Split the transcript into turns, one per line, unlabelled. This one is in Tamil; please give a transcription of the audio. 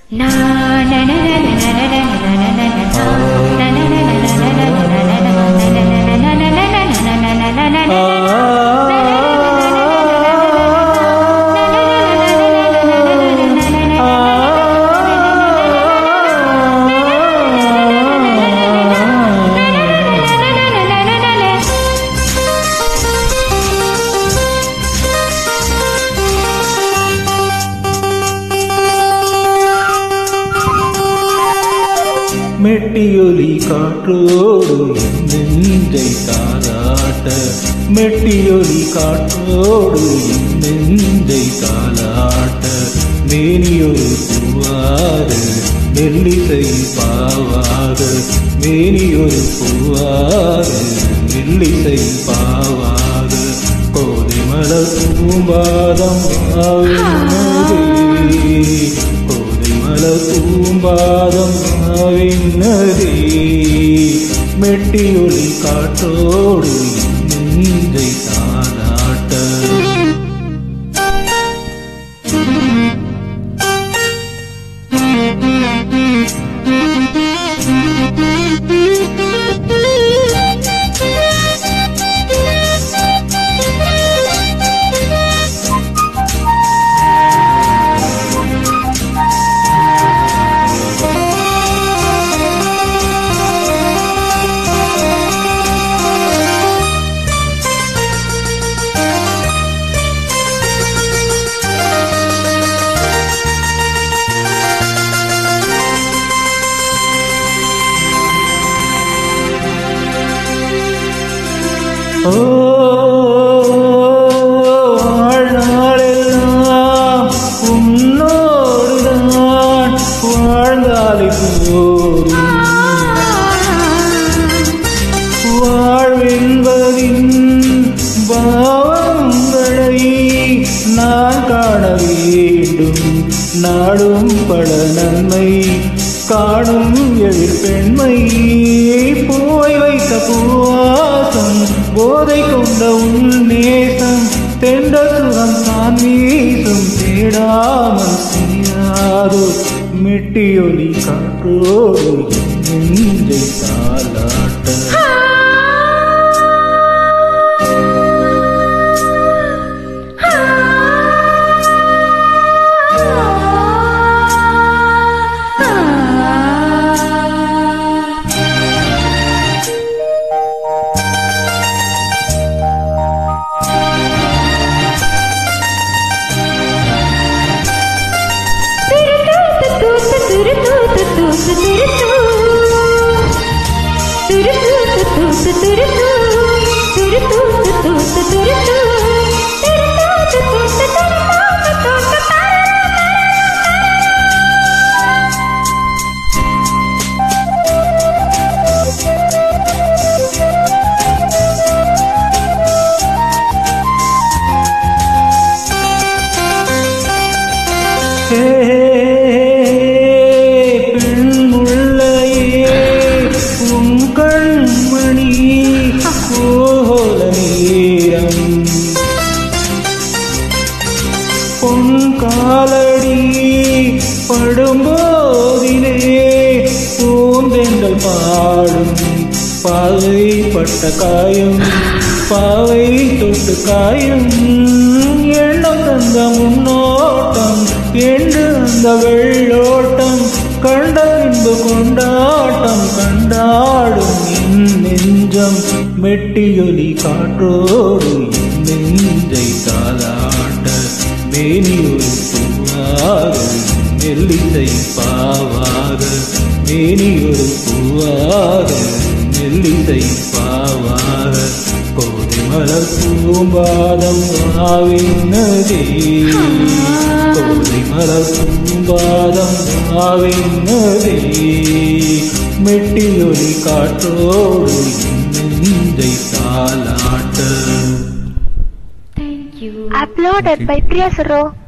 மெட்டியொலி காற்றோடு என் நெஞ்சை தாளாட்ட மெட்டியொலி காற்றோடு என் நெஞ்சை தாளாட்ட மேனியொரு பூவாறு மெல்லிசை பாவாக மேனியொரு பூவாறு மெல்லிசை பாவாக கோதை மலர் பூம்பாதம் ஆவினதே கோதை மலர் பூம்பாதம் ஆவினதே மெட்டியொலி காற்றோடு என் நெஞ்சை தாளாட்ட ஓ வாழ்நாளெல்லாம் உன்னோடுதான் வாழ்ந்தாலே போதும் வாழ்வென்பதின் பாவங்களை நான் காண வேண்டும் நாடும் பல நன்மை காணும் எழில் பெண்மை போய் வைத்த பூவாசம் போதை கொண்ட உள் நேசம் தெண்ட சுகம் தான் வீசும் தேடாமல் செய்யாதோ மெட்டியொலி காற்றோடு என் நெஞ்சை தாளாட்ட பெண்முள்ளையே உன் கண்மணி கோல நேரம் பொன் காலடி படும்போதிலே பூந்தெண்டல் பாடும் பாவை பட்ட காயம் பாவை தொட்டு காயம் எண்ணம் தந்த முன்னோட்டம் என்று அந்த வெள்ளோட்டம் கண்ட பின்பு கொண்டாட்டம் கண்டாடும் என் நெஞ்சம் மெட்டியொலி காற்றோடு என் நெஞ்சை தாளாட்ட மேனியொரு பூவாக நெல்லிசை பாவாக மேனியொரு பூவாக நெல்லிசை பாவாக கோதை மலர் பூம்பாதம் ஆவினதே கோதை மலர் பூம்பாதம் ஆவினதே மெட்டியொலி காற்றோடு என் நெஞ்சை தாளாட்ட
Thank you.
Uploaded by Priya Suro.